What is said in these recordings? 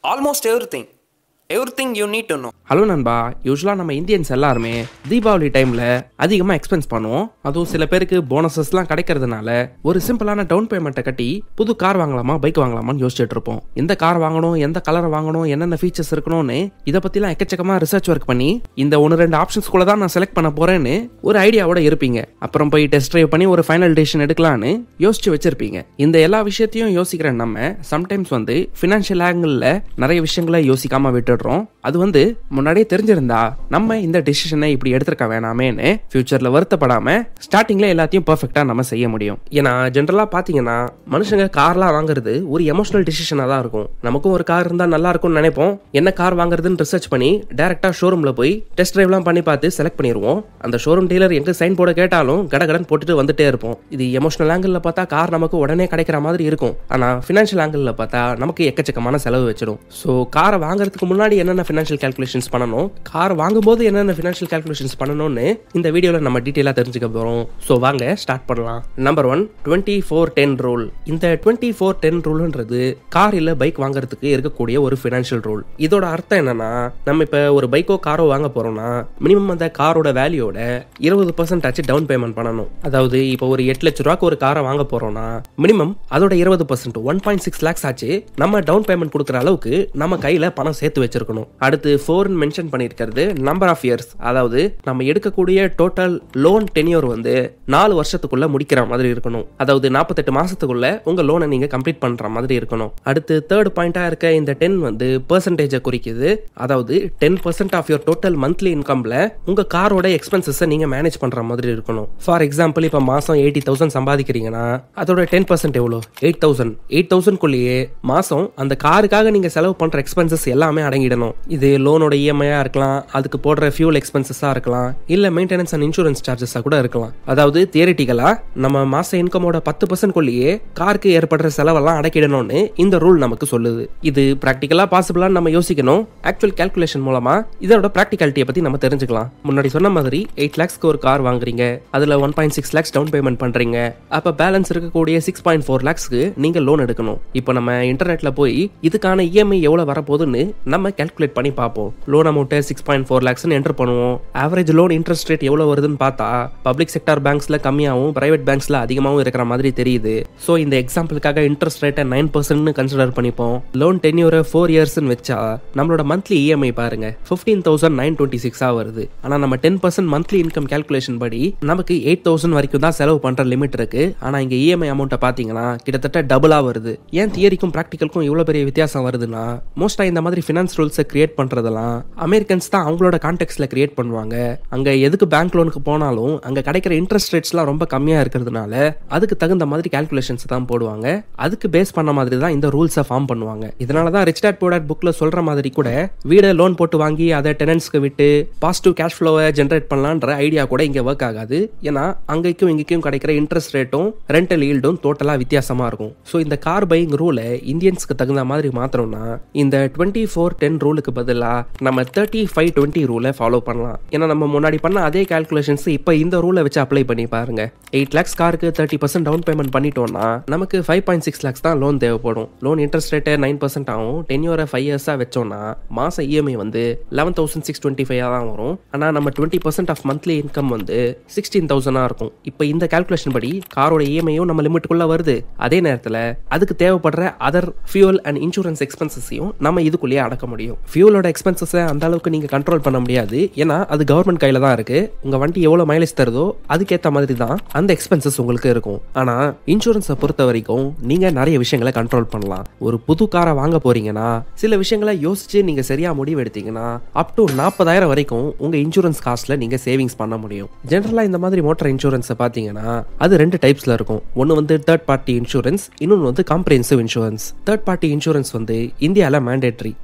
almost everything. Everything you need to know. Hello நண்பா யூஸ்வலாக நம்ம இந்தியன்ஸ் எல்லாருமே தீபாவளி டைமில் அதிகமாக எக்ஸ்பென்ஸ் பண்ணுவோம் அதுவும் சில பேருக்கு போனஸஸ்லாம் கிடைக்கிறதுனால ஒரு சிம்பிளான டவுன் பேமெண்ட்டை கட்டி புது கார் வாங்கலாமா பைக் வாங்கலாமான்னு யோசிச்சுட்டு இருப்போம் எந்த கார் வாங்கணும் எந்த கலர் வாங்கணும் என்னென்ன ஃபீச்சர்ஸ் இருக்கணும்னு இதை பற்றிலாம் எக்கச்சக்கமாக ரிசர்ச் ஒர்க் பண்ணி இந்த ஒன்று ரெண்டு ஆப்ஷன்ஸ்குள்ள தான் நான் செலக்ட் பண்ண போகிறேன்னு ஒரு ஐடியாவோட இருப்பீங்க அப்புறம் போய் டெஸ்ட் ட்ரைவ் பண்ணி ஒரு ஃபைனல் டெசிஷன் எடுக்கலான்னு யோசிச்சு வச்சிருப்பீங்க இந்த எல்லா விஷயத்தையும் யோசிக்கிற நம்ம சம்டைம்ஸ் வந்து ஃபினான்ஷியல் ஆங்கிளில் நிறைய விஷயங்களை யோசிக்காம விட்டுடுறோம் அது வந்து முன்னாடியே தெரிஞ்சிருந்தா நம்ம இந்த டெசிஷனை இப்படி எடுத்திருக்க வேணாமேன்னு ஃபியூச்சர்ல வருத்தப்படாம ஸ்டார்டிங்ல எல்லாத்தையும் பர்ஃபெக்டா நம்ம செய்ய முடியும் ஏன்னா ஜென்ரலா பாத்தீங்கன்னா மனுஷங்க கார்லாம் வாங்குறது ஒரு எமோஷனல் டெசிஷனா தான் இருக்கும் நமக்கும் ஒரு கார் இருந்தா நல்லா இருக்கும்னு நினைப்போம் என்ன கார் வாங்குறதுன்னு ரிசர்ச் பண்ணி டேரக்டா ஷோரூம்ல போய் டெஸ்ட் டிரைவ்லாம் பண்ணி பார்த்து செலக்ட் பண்ணிடுவோம் அந்த ஷோரூம் டீலர் எங்க சைன் போட கேட்டாலும் கடகடன் போட்டுட்டு வந்துட்டே இருப்போம் இது எமோஷனல் ஆங்கிள் பார்த்தா கார் நமக்கு உடனே கிடைக்கிற மாதிரி இருக்கும் ஆனா ஃபினான்ஷியல் ஆங்கிள் பார்த்தா நமக்கு எக்கச்சக்கமான செலவு வச்சிடும் ஸோ காரை வாங்குறதுக்கு முன்னாடி என்னென்ன ஃபினான்ஷியல் கேல்குலேஷன்ஸ் பண்ணணும் கார் வாங்கும்போது என்னென்ன ஃபினான்ஷியல் கேல்குலேஷன்ஸ் பண்ணணும்னு இந்த வீடியோவில் நம்ம டீட்டெயிலாக தெரிஞ்சுக்க போகிறோம் ஸோ வாங்க ஸ்டார்ட் பண்ணலாம் number one twenty four ten rule இந்த டுவெண்ட்டி ஃபோர் டென் ரூல்ன்றது கார் இல்லை பைக் வாங்குறதுக்கு இருக்கக்கூடிய ஒரு ஃபினான்ஷியல் ரூல் இதோட அர்த்தம் என்னன்னா நம்ம இப்போ ஒரு பைக்கோ காரோ வாங்க போறோம்னா மினிமம் அந்த காரோட வேல்யூட இருபது பர்சன்ட் ஆச்சு டவுன் பேமெண்ட் பண்ணணும் அதாவது இப்போ ஒரு எட்டு லட்ச ரூபாய்க்கு ஒரு காரை வாங்க போறோம்னா மினிமம் அதோட இருபது percent one point six lakhs ஆச்சு நம்ம டவுன் பேமெண்ட் கொடுக்குற அளவுக்கு நம்ம கையில பணம் சேர்த்து வச்சிருக்கணும் அடுத்து ஃபோர்னு மென்ஷன் பண்ணியிருக்கிறது நம்பர் ஆஃப் இயர்ஸ் அதாவது நம்ம எடுக்கக்கூடிய டோட்டல் லோன் டென்யூர் வந்து நாலு வருஷத்துக்குள்ள முடிக்கிற மாதிரி இருக்கணும் அதாவது நாற்பத்தெட்டு மாசத்துக்குள்ள உங்க லோனை நீங்க கம்ப்ளீட் பண்ற மாதிரி இருக்கணும் அடுத்து தேர்ட் பாயிண்டா இருக்க இந்த டென் வந்து பெர்சன்டேஜை குறிக்குது அதாவது ten percent of your total monthly இன்கம்ல உங்க காரோட எக்ஸ்பென்சஸை நீங்க மேனேஜ் பண்ற மாதிரி இருக்கணும் ஃபார் எக்ஸாம்பிள் இப்போ மாசம் எயிட்டி தௌசண்ட் சம்பாதிக்கிறீங்கன்னா அதோட டென் பர்சன்ட் எவ்வளோ எயிட் தௌசண்ட் எயிட் தௌசண்ட்குள்ளேயே மாசம் அந்த காருக்காக நீங்க செலவு பண்ற எக்ஸ்பென்சஸ் எல்லாமே அடங்கிடணும் இது லோனோட இஎம்ஐயா இருக்கலாம் அதுக்கு போடுற ஃபியூல் எக்ஸ்பென்சஸா இருக்கலாம் இல்ல மெயின்டெனன்ஸ் அண்ட் இன்சூரன்ஸ் சார்ஜஸா கூட இருக்கலாம் அதாவது தியரிட்டிக்கலா நம்ம மாச இன்கமோட பத்து பர்சன்ட் கொள்ளியே காருக்கு ஏற்படுற செலவெல்லாம் அடக்கிடணும்னு இந்த ரூல் நமக்கு சொல்லுது இது ப்ராக்டிக்கலா பாசிபிளான்னு நம்ம யோசிக்கணும் ஆக்சுவல் கால்குலேஷன் மூலமா இதோட ப்ராக்டிகாலிட்டியை பத்தி நம்ம தெரிஞ்சுக்கலாம் முன்னாடி சொன்ன மாதிரி எயிட் லேக்ஸ்க்கு ஒரு கார் வாங்குறீங்க அதுல one point six lakhs down payment பண்றீங்க அப்ப பேலன்ஸ் இருக்கக்கூடிய சிக்ஸ் பாயிண்ட் ஃபோர் லேக்ஸ்க்கு நீங்க லோன் எடுக்கணும் இப்போ நம்ம இன்டர்நெட்ல போய் இதுக்கான இஎம்ஐ எவ்வளவு வரப்போகுதுன்னு நம்ம கால்குலேட் பண்ணி பார்ப்போம் லோன் அமௌண்ட்டை சிக்ஸ் பாயிண்ட் ஃபோர் லேக்ஸ்னு என்டர் பண்ணுவோம் ஆவரேஜ் லோன் இன்ட்ரெஸ்ட் ரேட் எவ்வளோ வருதுன்னு பார்த்தா பப்ளிக் செக்டார் பேங்க்ஸ்ல கம்மியாகவும் பிரைவேட் பேங்க்ஸ்ல அதிகமாகவும் இருக்கிற மாதிரி தெரியுது ஸோ இந்த எக்ஸாம்பிளுக்காக இன்ட்ரெஸ்ட் ரேட்டை நைன் பர்சன்ட்னு கன்சிடர் பண்ணிப்போம் லோன் டென்யூரை ஃபோர் இயர்ஸ்னு வச்சா நம்மளோட மந்த்லி இஎம்ஐ பாருங்க ஃபிஃப்டீன் தௌசண்ட் நைன் டுவெண்ட்டி சிக்ஸாக வருது ஆனால் நம்ம ten percent monthly income calculation படி நமக்கு எயிட் தௌசண்ட் வரைக்கும் தான் செலவு பண்ற லிமிட் இருக்கு ஆனால் இங்கே இஎம்ஐ அமௌண்ட்டை பார்த்தீங்கன்னா கிட்டத்தட்ட டபுளாக வருது ஏன் தியரிக்கும் ப்ராக்டிக்கலுக்கும் இவ்வளோ பெரிய வித்தியாசம் வருதுன்னா மோஸ்டா இந்த மாதிரி ஃபினான்ஸ் ரூல்ஸை கிரியேட் பண்றதெல்லாம் அமெரிக்கன்ஸ் தான் அவங்களோட கான்டெக்ட்ல கிரியேட் பண்ணுவாங்க அங்க எதுக்கு பேங்க் லோனுக்கு போனாலும் அங்க கிடைக்கிற இன்ட்ரெஸ்ட் ரேட்ஸ்லாம் ரொம்ப கம்மியா இருக்கிறதுனால அதுக்கு தகுந்த மாதிரி கால்குலேஷன்ஸ் தான் போடுவாங்க அதுக்கு பேஸ் பண்ண மாதிரி தான் இந்த ரூல்ஸை ஃபார்ம் பண்ணுவாங்க இதனால தான் ரிச் டேட் போடாட் புக்ல சொல்ற மாதிரி கூட வீடை லோன் போட்டு வாங்கி அதை டெனன்ஸ்க்கு விட்டு பாசிட்டிவ் கேஷ் ஃப்ளோவை ஜென்ரேட் பண்ணலான்ற ஐடியா கூட இங்க ஒர்க் ஆகாது ஏன்னா அங்கேயும் இங்கேயும் கிடைக்கிற இன்ட்ரெஸ்ட் ரேட்டும் ரெண்டல் ஈல்டும் டோட்டலா வித்தியாசமா இருக்கும் ஸோ இந்த கார் பையிங் ரூலை இந்தியன்ஸ்க்கு தகுந்த மாதிரி மாத்தணும்னா இந்த டுவெண்ட்டி ஃபோர் டென் ரூலுக்கு பதிலாக நம்ம தேர்ட்டி ஃபைவ் டுவெண்ட்டி ரூலை ஃபாலோ பண்ணலாம் ஏன்னா நம்ம முன்னாடி பண்ண அதே கால்குலேஷன்ஸ் இப்போ இந்த ரூலை வச்சு அப்ளை பண்ணி பாருங்க எயிட் லேக்ஸ் காருக்கு தேர்ட்டி பர்சன்ட் டவுன் பேமெண்ட் பண்ணிட்டோம்னா நமக்கு ஃபைவ் பாயிண்ட் சிக்ஸ் லேக்ஸ் தான் லோன் தேவைப்படும் loan interest rate nine percent ஆகும் டென்யூரை ஃபைவ் இயர்ஸாக வச்சோம்னா மாசம் இஎம்ஐ வந்து eleven thousand six twenty five தான் வரும் ஆனால் நம்ம twenty percent of monthly income வந்து சிக்ஸ்டீன் தௌசண்டாக இருக்கும் இப்போ இந்த கால்குலேஷன் படி காரோட இஎம்ஐயும் நம்ம லிமிட்டுக்குள்ள வருது அதே நேரத்தில் அதுக்கு தேவைப்படுற அதர் ஃபியூல் அண்ட் இன்சூரன்ஸ் எக்ஸ்பென்சஸையும் நம்ம இதுக்குள்ளேயே அடக்க முடியும் ஃபியூலோட எக்ஸ்பென்சஸை அந்த அளவுக்கு நீங்கள் கண்ட்ரோல் பண்ண முடியாது ஏன்னா அது கவர்மெண்ட் கையில் தான் இருக்கு உங்கள் வண்டி எவ்வளோ மைலேஜ் தருதோ அதுக்கேற்ற மாதிரி தான் அந்த எக்ஸ்பென்சஸ் உங்களுக்கு இருக்கும் ஆனால் இன்சூரன்ஸை பொறுத்த வரைக்கும் நீங்கள் நிறைய விஷயங்களை கண்ட்ரோல் பண்ணலாம் ஒரு புது காரை வாங்க போறீங்கன்னா சில விஷயங்களை யோசிச்சு நீங்கள் சரியா முடிவு எடுத்தீங்கன்னா அப் டு நாற்பதாயிரம் வரைக்கும் உங்கள் இன்சூரன்ஸ் காஸ்ட்ல நீங்கள் சேவிங்ஸ் பண்ண முடியும் ஜென்ரலாக இந்த மாதிரி மோட்டார் இன்சூரன்ஸை பார்த்தீங்கன்னா அது ரெண்டு டைப்ஸில் இருக்கும் ஒன்று வந்து தேர்ட் பார்ட்டி இன்சூரன்ஸ் இன்னொன்று வந்து comprehensive insurance third party insurance வந்து இந்தியாவில் மேண்டேட்ரி அதாவது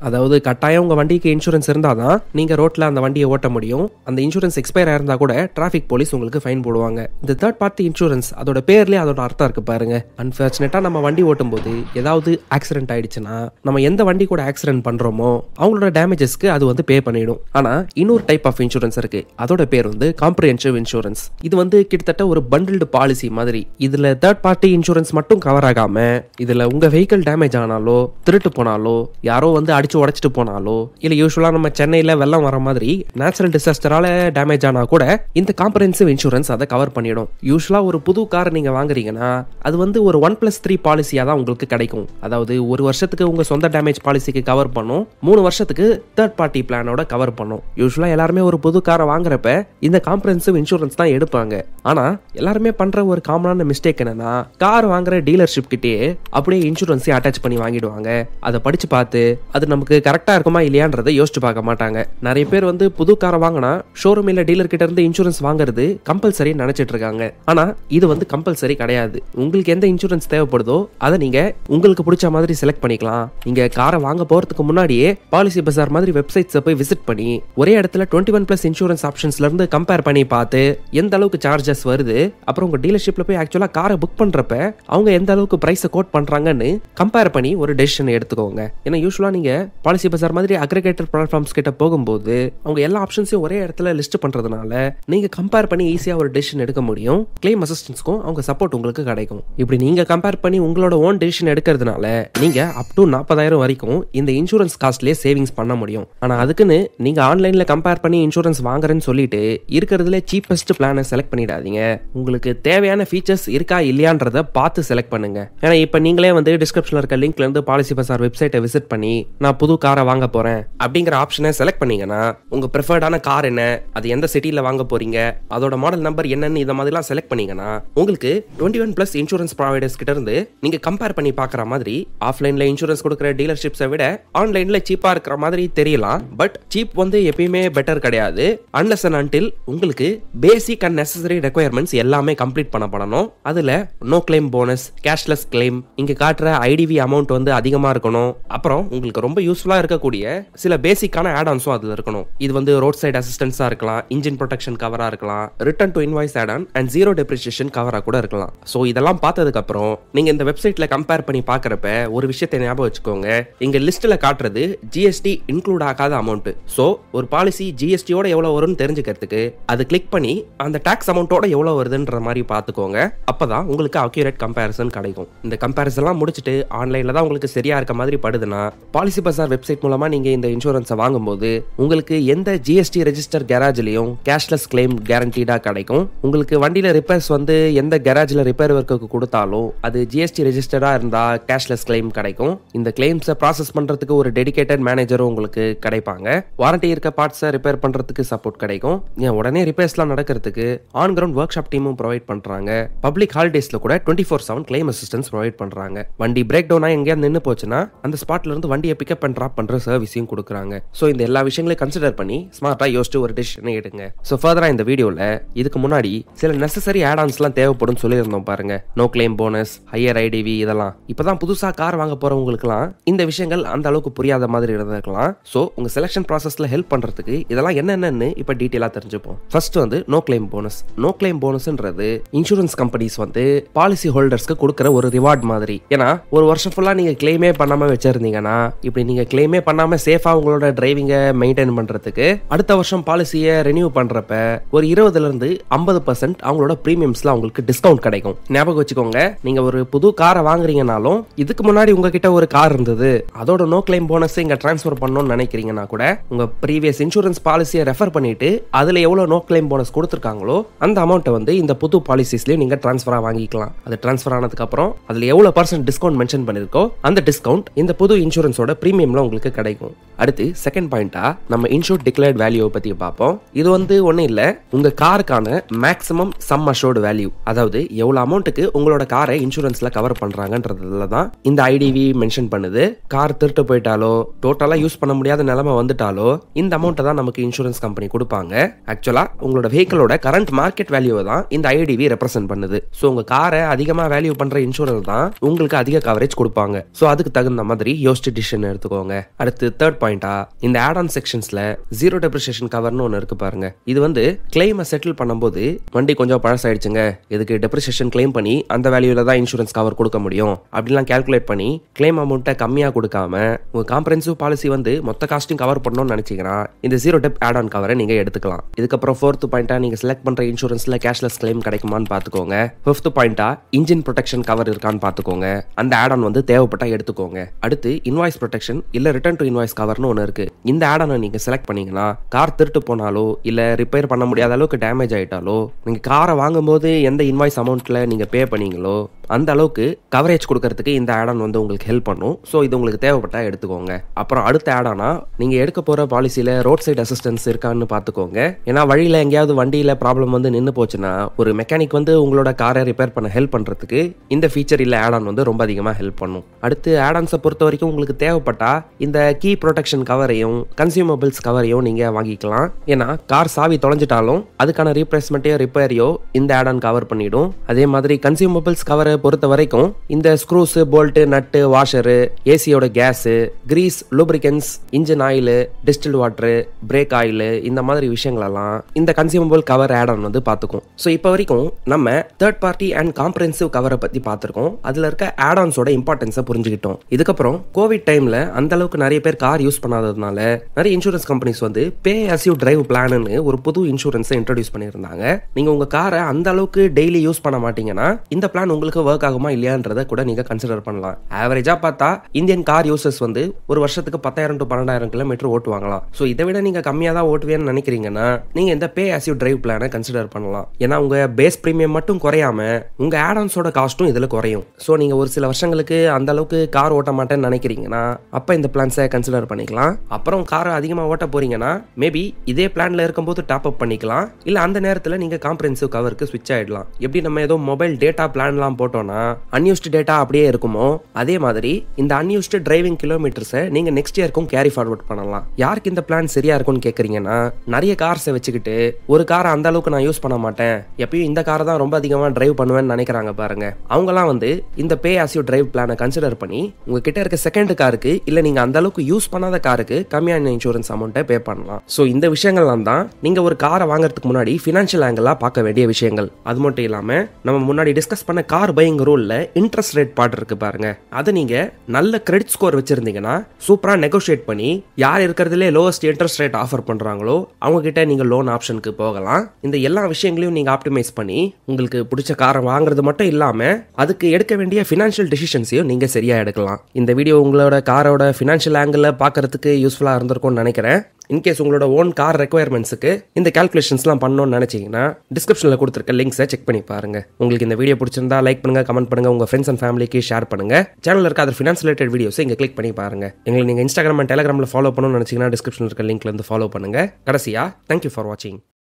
கட்டாயம் உங்க வண்டிக்கு இன்சூரன்ஸ் இருந்தால் தான் நீங்க ரோட்ல அந்த வண்டியை ஓட்ட முடியும் அந்த இன்சூரன்ஸ் எக்ஸ்பயர் ஆயிருந்தா கூட டிராஃபிக் போலீஸ் உங்களுக்கு ஃபைன் போடுவாங்க இந்த தேர்ட் பார்ட்டி இன்சூரன்ஸ் அதோட பேர்லயே அதோட அர்த்தம் இருக்கு பாருங்க அன்பார்ச்சுனேட்டா நம்ம வண்டி ஓட்டும் போது ஏதாவது ஆக்சிடென்ட் ஆயிடுச்சுன்னா நம்ம எந்த வண்டி கூட ஆக்சிடென்ட் பண்றோமோ அவங்களோட டேமேஜஸ்க்கு அது வந்து பே பண்ணிடும் ஆனா இன்னொரு டைப் ஆஃப் இன்சூரன்ஸ் இருக்கு அதோட பேர் வந்து காம்ப்ரிஹென்சிவ் இன்சூரன்ஸ் இது வந்து கிட்டத்தட்ட ஒரு பண்டில்டு பாலிசி மாதிரி இதுல தேர்ட் பார்ட்டி இன்சூரன்ஸ் மட்டும் கவர் ஆகாம இதுல உங்க வெஹிக்கிள் டேமேஜ் ஆனாலோ திருட்டு போனாலோ யாரோ வந்து அடிச்சு உடைச்சிட்டு போனாலோ இல்ல யூஸ்வலா நம்ம சென்னையில வெள்ளம் வர மாதிரி நேச்சுரல் டிசாஸ்டரால டேமேஜ் ஆனா கூட இந்த காம்ப்ரிஹென்சிவ் இன்சூரன்ஸ் அதை கவர் பண்ணிடும் யூஸ்வலா ஒரு புது கார் நீங்க வாங்குறீங்கன்னா அது வந்து ஒரு ஒன் பிளஸ் த்ரீ பாலிசியா தான் உங்களுக்கு கிடைக்கும் அதாவது ஒரு வருஷத்துக்கு உங்க சொந்த டேமேஜ் பாலிசிக்கு கவர் பண்ணும் மூணு வருஷத்துக்கு தேர்ட் பார்ட்டி பிளானோட கவர் பண்ணும் யூஸ்வலா எல்லாருமே ஒரு புது காரை வாங்குறப்ப இந்த காம்ப்ரஹென்சிவ் இன்சூரன்ஸ் தான் எடுப்பாங்க ஆனா எல்லாருமே பண்ற ஒரு காமனான மிஸ்டேக் என்னன்னா கார் வாங்குற டீலர்ஷிப் கிட்டே அப்படியே இன்சூரன்ஸையும் அட்டாச் பண்ணி வாங்கிடுவாங்க அதை படிச்சு பார்த்து அது நமக்கு கரெக்டா இருக்குமா இல்லையான்றதை யோசிச்சு பார்க்க மாட்டாங்க நிறைய பேர் வந்து புது காரை வாங்கினா ஷோரூம் இல்ல டீலர் கிட்ட இருந்து இன்சூரன்ஸ் வாங்குறது கம்பல்சரி நினைச்சிட்டு இருக்காங்க ஆனா இது வந்து கம்பல்சரி கிடையாது உங்களுக்கு எந்த இன்சூரன்ஸ் தேவைப்படுதோ அதை நீங்க உங்களுக்கு பிடிச்ச மாதிரி செலக்ட் பண்ணிக்கலாம் நீங்க காரை வாங்க போறதுக்கு முன்னாடியே பாலிசி பஜார் மாதிரி வெப்சைட்ஸை போய் விசிட் பண்ணி ஒரே இடத்துல டுவெண்ட்டி ஒன் பிளஸ் இன்சூரன்ஸ் ஆப்ஷன்ஸ்ல இருந்து கம்பேர் பண்ணி பார்த்து எந்த அளவுக்கு சார்ஜஸ் வருது அப்புறம் உங்க டீலர்ஷிப்ல போய் ஆக்சுவலா காரை புக் பண்றப்ப அவங்க எந்த அளவுக்கு பிரைஸை கோட் பண்றாங்கன்னு கம்பேர் பண்ணி ஒரு டெசிஷன் எடுத்துக்கோங்க ஏன்னா யூஸ்வலா நீங்க பாலிசி பஜார் மாதிரி அக்ரிகேட்டர் பிளாட்ஃபார்ம்ஸ் கிட்ட போகும்போது அவங்க எல்லா ஆப்ஷன்ஸையும் ஒரே இடத்துல லிஸ்ட் பண்றதுனால நீங்க கம்பேர் பண்ணி ஈஸியா ஒரு டெசிஷன் எடுக்க முடியும் கிளைம் அசிஸ்டன்ஸ்க்கும் அவங்க சப்போர்ட் உங்களுக்கு கிடைக்கும் இப்படி நீங்க கம்பேர் பண்ணி உங்களோட ஓன் டெசிஷன் எடுக்கிறதுனால நீங்க அப் டு நாற்பதாயிரம் வரைக்கும் இந்த இன்சூரன்ஸ் காஸ்ட்லயே சேவிங்ஸ் பண்ண முடியும் ஆனா அதுக்குன்னு நீங்க ஆன்லைன்ல கம்பேர் பண்ணி இன்சூரன்ஸ் வாங்குறேன்னு சொல்லிட்டு இருக்கிறதுல சீப்பஸ்ட் பிளானை செலக்ட் பண்ணிடாதீங்க உங்களுக்கு தேவையான ஃபீச்சர்ஸ் இருக்கா இல்லையான்றத பார்த்து செலக்ட் பண்ணுங்க ஏன்னா இப்போ நீங்களே வந்து டிஸ்கிரிப்ஷன்ல இருக்க லிங்க்ல இருந்து பாலிசி பசார் வெப்சைட்டை விசிட் பண்ணி நான் புது காரை வாங்க போறேன் அப்படிங்கிற ஆப்ஷனை செலக்ட் பண்ணீங்கன்னா உங்க ப்ரிஃபர்டான கார் என்ன அது எந்த சிட்டில வாங்க போறீங்க அதோட மாடல் நம்பர் என்னன்னு இதை மாதிரிலாம் செலக்ட் பண்ணீங்கன்னா உங்களுக்கு twenty one plus insurance providers கிட்ட இருந்து நீங்க கம்பேர் பண்ணி பார்க்குற மாதிரி ஆஃப்லைன்ல இன்சூரன்ஸ் கொடுக்குற டீலர்ஷிப்ஸை விட ஆன்லைன்ல சீப்பா இருக்கிற மாதிரி தெரியலாம் பட் சீப் வந்து எப்பயுமே பெட்டர் கிடையாது அன்லஸ் அண்ட் அன்டில் உங்களுக்கு பேசிக் அண்ட் நெசசரி ரெக்குயர்மெண்ட்ஸ் எல்லாமே கம்ப்ளீட் பண்ணப்படணும் அதுல no claim bonus cashless claim இங்க காட்டுற ஐடிவி அமௌண்ட் வந்து அதிகமா இருக்கணும் அப்புறம் உங்களுக்கு ரொம்ப யூஸ்ஃபுல்லா இருக்கக்கூடிய சில பேசிக்கான ஆட் ஆன்ஸும் அதுல இருக்கணும் இது வந்து ரோட் சைடு அசிஸ்டன்ஸா இருக்கலாம் இன்ஜின் ப்ரொடெக்ஷன் கவரா இருக்கலாம் return to invoice add on and zero depreciation கவரா கூட இருக்கலாம் ஸோ இதெல்லாம் பார்த்ததுக்கு அப்புறம் நீங்க இந்த வெப்சைட்ல கம்பேர் பண்ணி பார்க்கறப்ப ஒரு விஷயத்தை ஞாபகம் வச்சுக்கோங்க இங்க லிஸ்ட்ல காட்டுறது ஜிஎஸ்டி இன்க்ளூட் ஆகாத அமௌண்ட் ஸோ ஒரு பாலிசி ஜிஎஸ்டியோட எவ்வளவு வரும்னு தெரிஞ்சுக்கிறதுக்கு அது கிளிக் பண்ணி அந்த டாக்ஸ் அமௌண்ட்டோட எவ்வளவு வருதுன்ற மாதிரி பார்த்துக்கோங்க அப்பதான் உங்களுக்கு அக்யூரேட் கம்பேரிசன் கிடைக்கும் இந்த கம்பேரிசன்லாம் முடிச்சுட்டு ஆன்லைன்ல தான் உங்களுக்கு சரியா இருக்க மாதிரி படுதுன்னா பாலிசி பசார் வெப்சைட் மூலமா நீங்க இந்த இன்சூரன்ஸை வாங்கும்போது உங்களுக்கு எந்த ஜிஎஸ்டி ரெஜிஸ்டர் கேரேஜ்லயும் கேஷ்லெஸ் கிளைம் கேரண்டீடா கிடைக்கும் உங்களுக்கு வண்டியில ரிப்பேர்ஸ் வந்து எந்த கேரேஜ்ல ரிப்பேர் ஒர்க்குக்கு கொடுத்தாலும் அது ஜிஎஸ்டி ரெஜிஸ்டரா இருந்தா கேஷ்லெஸ் கிளைம் கிடைக்கும் இந்த கிளைம்ஸை ப்ராசஸ் பண்றதுக்கு ஒரு டெடிகேட்டட் மேனேஜரும் உங்களுக்கு கிடைப்பாங்க வாரண்டி இருக்க பார்ட்ஸை ரிப்பேர் பண்றதுக்கு சப்போர்ட் கிடைக்கும் ஏன் உடனே ரிப்பேர்ஸ்லாம் நடக்கிறதுக்கு ஆன் கிரவுண்ட் ஒர்க் ஷாப் டீமும் ப்ரொவைட் பண்றாங்க பப்ளிக் ஹாலிடேஸ்ல கூட twenty four seven claim assistance provide பண்றாங்க வண்டி பிரேக் டவுனா எங்கேயா நின்று போச்சுன்னா அந்த ஸ்பாட்ல இருந்து வண்டியை பிக்கப் அண்ட் ட்ராப் பண்ற சர்வீஸையும் கொடுக்குறாங்க ஸோ இந்த எல்லா விஷயங்களையும் கன்சிடர் பண்ணி ஸ்மார்ட்டா யோசிச்சு ஒரு டிசிஷனை எடுங்க ஸோ ஃபர்தரா இந்த வீடியோல இதுக்கு முன்னாடி சில நெசசரி ஆட் ஆன்ஸ்லாம் தேவைப்படும் சொல்லியிருந்தோம் பாருங்க no claim bonus higher IDV இதெல்லாம் இப்பதான் புதுசா கார் வாங்க போறவங்களுக்குலாம் இந்த விஷயங்கள் அந்த அளவுக்கு புரியாத மாதிரி இருந்திருக்கலாம் ஸோ உங்க செலெக்ஷன் ப்ராசஸ்ல ஹெல்ப் பண்றதுக்கு இதெல்லாம் என்னென்னு இப்போ டீட்டெயிலாக தெரிஞ்சுப்போம் ஃபர்ஸ்ட் வந்து no claim bonus no claim போனஸ்ன்றது இன்சூரன்ஸ் கம்பெனிஸ் வந்து பாலிசி ஹோல்டர்ஸ்க்கு கொடுக்குற ஒரு ரிவார்ட் மாதிரி ஏன்னா ஒரு வருஷம் ஃபுல்லா நீங்க கிளைமே பண்ணாம வச்சிருந்தீங்கன்னா இப்படி நீங்க கிளைமே பண்ணாம சேஃபா உங்களோட டிரைவிங்கை மெயின்டைன் பண்றதுக்கு அடுத்த வருஷம் பாலிசியை ரெனியூ பண்றப்ப ஒரு இருபதுல இருந்து ஐம்பது பர்சன்ட் அவங்களோட ப்ரீமியம்ஸ்ல அவங்களுக்கு டிஸ்கவுண்ட் கிடைக்கும் ஞாபகம் வச்சுக்கோங்க நீங்க ஒரு புது காரை வாங்குறீங்கனாலும் இதுக்கு முன்னாடி உங்ககிட்ட ஒரு கார் இருந்தது அதோட நோ கிளைம் போனஸ் இங்க டிரான்ஸ்ஃபர் பண்ணணும்னு நினைக்கிறீங்கன்னா கூட உங்க ப்ரீவியஸ் இன்சூரன்ஸ் பாலிசியை ரெஃபர் பண்ணிட்டு அதுல எவ்வளவு நோ கிளைம் போனஸ் கொடுத்துருக்காங்களோ அந்த அமௌண்ட்டை வந்து இந்த புது பாலிசிஸ்லயே நீங்க டிரான்ஸ்ஃபரா வாங்கிக்கலாம் அது டிரான்ஸ்ஃபர் ஆனதுக்கு அப்புறம் அதுல எவ்வளவு பர்சன்ட் டிஸ்கவுண்ட் மென்ஷன் பண்ணிருக்கோ அந்த டிஸ்கவுண்ட் இந்த புது இன்சூரன்ஸோட பிரீமியம்ல உங்களுக்கு கிடைக்கும் அடுத்து செகண்ட் பாயிண்டா நம்ம இன்சூர் டிக்ளேர்ட் வேல்யூ பத்தி பார்ப்போம் இது வந்து ஒன்றும் இல்லை உங்க காருக்கான மேக்ஸிமம் சம் அஷோர்டு வேல்யூ அதாவது எவ்வளவு அமௌண்ட்டுக்கு உங்களோட காரை இன்சூரன்ஸ்ல கவர் பண்றாங்கன்றதுல தான் இந்த ஐடிவி மென்ஷன் பண்ணுது கார் திருட்டு போயிட்டாலோ டோட்டலா யூஸ் பண்ண முடியாத நிலைமை வந்துட்டாலோ இந்த அமௌண்ட்டை தான் நமக்கு இன்சூரன்ஸ் கம்பெனி கொடுப்பாங்க ஆக்சுவலா உங்களோட வெஹிக்கிளோட கரண்ட் மார்க்கெட் வேல்யூவை தான் இந்த ஐடிவி ரெப்ரசென்ட் பண்ணுது ஸோ உங்க காரை அதிகமா வேல்யூ பண்ற இன்சூரன்ஸ் தான் உங்களுக்கு அதிக கவரேஜ் கொடுப்பாங்க ஸோ அதுக்கு தகுந்த மாதிரி யோசிச்சு டிசிஷன் எடுத்துக்கோங்க அடுத்து தேர்ட் பாயிண்டா இந்த ஆட் ஆன் செக்ஷன்ஸ்ல ஜீரோ டெப்ரிசியேஷன் கவர்னு ஒன்று இருக்கு பாருங்க இது வந்து கிளைமை செட்டில் பண்ணும்போது வண்டி கொஞ்சம் பழசாயிடுச்சுங்க இதுக்கு டெப்ரிசியேஷன் கிளைம் பண்ணி அந்த வேல்யூல தான் இன்சூரன்ஸ் கவர் கொடுக்க முடியும் அப்படிலாம் கால்குலேட் பண்ணி கிளைம் அமௌண்ட்டை கம்மியாக கொடுக்காம உங்க காம்ப்ரஹென்சிவ் பாலிசி வந்து மொத்த காஸ்ட்டையும் கவர் பண்ணணும்னு நினைச்சீங்கன்னா இந்த ஜீரோ டெப் ஆட் ஆன் கவரை நீங்க எடுத்துக்கலாம் இதுக்கப்புறம் ஃபோர்த் பாயிண்டா நீங்க செலக்ட் பண்ற இன்சூரன்ஸ்ல கேஷ்லெஸ் கிளைம் கிடைக்குமான்னு பார்த்துக்கோங்க ஃபிஃப்த் பாயிண்டா இன்ஜின் ப்ரொடெக்ஷன் கவர் இருக்கான்னு பார்த்துக்கோங்க அந்த ஆட் ஆன் வந்து தேவைப்பட்டா எடுத்துக்கோங்க அடுத்து இன்வாய்ஸ் ப்ரொடெக்ஷன் இல்ல ரிட்டர்ன் டு இன்வாய்ஸ் கவர்னு ஒன்று இருக்கு இந்த ஆட் ஆனை நீங்க செலக்ட் பண்ணீங்கன்னா கார் திருட்டு போனாலோ இல்ல ரிப்பேர் பண்ண முடியாத அளவுக்கு டேமேஜ் ஆயிட்டாலோ நீங்க காரை வாங்கும்போது எந்த இன்வாய்ஸ் அமௌண்ட்ல நீங்க பே பண்ணீங்களோ அந்த அளவுக்கு கவரேஜ் கொடுக்கறதுக்கு இந்த ஆட் ஆன் வந்து உங்களுக்கு ஹெல்ப் பண்ணும் ஸோ இது உங்களுக்கு தேவைப்பட்டா எடுத்துக்கோங்க அப்புறம் அடுத்த ஆட் ஆனா நீங்க எடுக்க போற பாலிசியில ரோட் சைடு அசிஸ்டன்ஸ் இருக்கான்னு பார்த்துக்கோங்க ஏன்னா வழியில எங்கேயாவது வண்டியில ப்ராப்ளம் வந்து நின்று போச்சுன்னா ஒரு மெக்கானிக் வந்து உங்களோட காரை ரிப்பேர் பண்ண ஹெல்ப் பண்றதுக்கு இந்த ஃபீச்சர் இல்ல ஆட் ஆன் வந்து ரொம்ப அதிகமாக ஹெல்ப் பண்ணும் அடுத்து ஆட் ஆன்ஸை பொறுத்த வரைக்கும் உங்களுக்கு தேவைப்பட்டா இந்த கீ ப்ரொடெக்ஷன் கவரையும் கன்சியூமபிள்ஸ் கவரையும் நீங்க வாங்கிக்கலாம் ஏன்னா கார் சாவி தொலைஞ்சிட்டாலும் அதுக்கான ரீப்ளேஸ்மெண்ட்டையோ ரிப்பேரையோ இந்த ஆட் ஆன் கவர் பண்ணிடும் அதே மாதிரி கன்சியூமபிள்ஸ் கவரை பொறுத்த வரைக்கும் இந்த ஸ்க்ரூஸ் போல்ட்டு நட்டு வாஷரு ஏசியோட gas grease lubricants engine oil distil water brake oil இந்த மாதிரி விஷயங்களெல்லாம் இந்த கன்சியூமபிள் கவர் ஆட் ஆன் வந்து பார்த்துக்கும் ஸோ இப்போ வரைக்கும் நம்ம தேர்ட் பார்ட்டி அண்ட் காம்ப்ரஹென்சிவ் கவரை பற்றி பார்த்துருக்கோம் அதில் இருக்க ஆட் ஆன்ஸோட இம்பார்ட்டன்ஸை புரிஞ்சுக்கிட்டோம் இதுக்கப்புறம் கோவிட் டைமில் அந்த அளவுக்கு நிறைய பேர் கார் யூஸ் பண்ணாததுனால நிறைய இன்சூரன்ஸ் கம்பெனிஸ் வந்து பே அஸ் யூ டிரைவ் பிளான்னு ஒரு புது இன்சூரன்ஸை இன்ட்ரடியூஸ் பண்ணியிருந்தாங்க நீங்கள் உங்கள் காரை அந்த அளவுக்கு டெய்லி யூஸ் பண்ண மாட்டீங்கன்னா இந்த பிளான் உங்களுக்கு ஒர்க் ஆகுமா இல்லையான்றத கூட நீங்கள் கன்சிடர் பண்ணலாம் ஆவரேஜாக பார்த்தா இந்தியன் கார் யூசர்ஸ் வந்து ஒரு வருஷத்துக்கு பத்தாயிரம் டு பன்னெண்டாயிரம் கிலோமீட்டர் ஓட்டுவாங்களாம் ஸோ இதை விட நீங்கள் கம்மியாக தான் ஓட்டுவேன்னு நினைக்கிறீங்கன்னா நீங்கள் இந்த பே அஸ் யூ டிரைவ் பிளானை கன்சிடர் பண்ணலாம் ஏன்னா உங்கள் பேஸ் ப்ரீமியம் மட்டும் குறையாம உங்கள் ஆடான்ஸோட காஸ்ட்டும் இதில் குறையும் ஸோ நீங்கள் ஒரு சில வருஷங்களுக்கு அந்த அளவுக்கு கார் ஓட்ட மாட்டேன்னு நினைக்கிறீங்கன்னா அப்போ இந்த பிளான்ஸை கன்சிடர் பண்ணிக்கலாம் அப்புறம் காரை அதிகமாக ஓட்ட போறீங்கன்னா மேபி இதே பிளான்ல இருக்கும்போது டாப் அப் பண்ணிக்கலாம் இல்லை அந்த நேரத்தில் நீங்கள் காம்ப்ரஹென்சிவ் கவருக்கு ஸ்விட்ச் ஆயிடலாம் எப்படி நம்ம ஏதோ மொபைல் டேட்டா பிளான்லாம் போட்டோம்னா அன்யூஸ்டு டேட்டா அப்படியே இருக்குமோ அதே மாதிரி இந்த அன்யூஸ்டு டிரைவிங் கிலோமீட்டர்ஸை நீங்க நெக்ஸ்ட் இயருக்கும் கேரி ஃபார்வர்ட் பண்ணலாம் யாருக்கு இந்த பிளான் சரியா இருக்கும்னு கேக்குறீங்கன்னா நிறைய கார்ஸை வச்சுக்கிட்டு ஒரு காரை அந்த அளவுக்கு நான் யூஸ் பண்ண மாட்டேன் எப்பயும் இந்த காரை தான் ரொம்ப அதிகமாக டிரைவ் பண்ணுவேன்னு நினைக்கிறாங்க பாருங்க அவங்கலாம் வந்து இந்த பே ஆஸ் யூ டிரைவ் பிளானை கன்சிடர் பண்ணி உங்ககிட்ட இருக்க செகண்ட் காருக்கு இல்ல நீங்க அந்த அளவுக்கு யூஸ் பண்ணாத காருக்கு கம்மியான இன்சூரன்ஸ் அமௌண்ட்டை பே பண்ணலாம் ஸோ இந்த விஷயங்கள்லாம் தான் நீங்க ஒரு காரை வாங்குறதுக்கு முன்னாடி ஃபினான்ஷியல் ஆங்கிளா பார்க்க வேண்டிய விஷயங்கள் அது மட்டும் இல்லாம நம்ம முன்னாடி டிஸ்கஸ் பண்ண கார் பையிங் ரூல்ல இன்ட்ரெஸ்ட் ரேட் பார்ட் இருக்கு பாருங்க அதை நீங்க நல்ல கிரெடிட் ஸ்கோர் வச்சிருந்தீங்கன்னா சூப்பரா நெகோஷியேட் பண்ணி யார் இருக்கிறதுலே லோவஸ்ட் இன்ட்ரெஸ்ட் ரேட் ஆஃபர் பண்றாங்களோ அவங்க கிட்ட நீங்க லோன் ஆப்ஷனுக்கு போகலாம் இந்த எல்லா விஷயங்களையும் நீங்க ஆப்டிமைஸ் பண்ணி உங்களுக்கு பிடிச்ச காரை வாங்குறது மட்டும் இல்லாம அதுக்கு எடுக்க வேண்டிய ஃபினான்ஷியல் டிசிஷன்ஸையும் நீங்க சரியா எடுக்கலாம் இந்த வீடியோ உங்களோட காரோட ஃபினான்ஷியல் ஆங்கிள் பார்க்கறதுக்கு யூஸ்ஃபுல்லா இருந்திருக்கும்னு நினைக்கிறேன் இன்கேஸ் உங்களோட ஓன் கார் ரெக்குயர்மெண்ட்ஸுக்கு இந்த கால்குலேஷன்ஸ்லாம் பண்ணணும்னு நினைச்சீங்கன்னா டிஸ்கிரிப்ஷனில் கொடுத்துருக்க லிங்க்ஸை செக் பண்ணி பாருங்க உங்களுக்கு இந்த வீடியோ பிடிச்சிருந்தா லைக் பண்ணுங்க கமெண்ட் பண்ணுங்க உங்க ஃப்ரெண்ட்ஸ் அண்ட் ஃபேமிலிக்கு ஷேர் பண்ணுங்க சேனலில் இருக்க அதர் ஃபினான்ஸ் ரிலேட்டட் வீடியோஸ் இங்கே கிளிக் பண்ணி பாருங்க எங்களை நீங்கள் இன்ஸ்டாகிராம் அண்ட் டெலிகிராமில் ஃபாலோ பண்ணணும்னு நினைச்சீங்கன்னா டிஸ்கிரிப்ஷனில் இருக்க லிங்க்ல இருந்து ஃபாலோ பண்ணுங்க கடைசியா தேங்க்யூ ஃபார் வாட்சிங்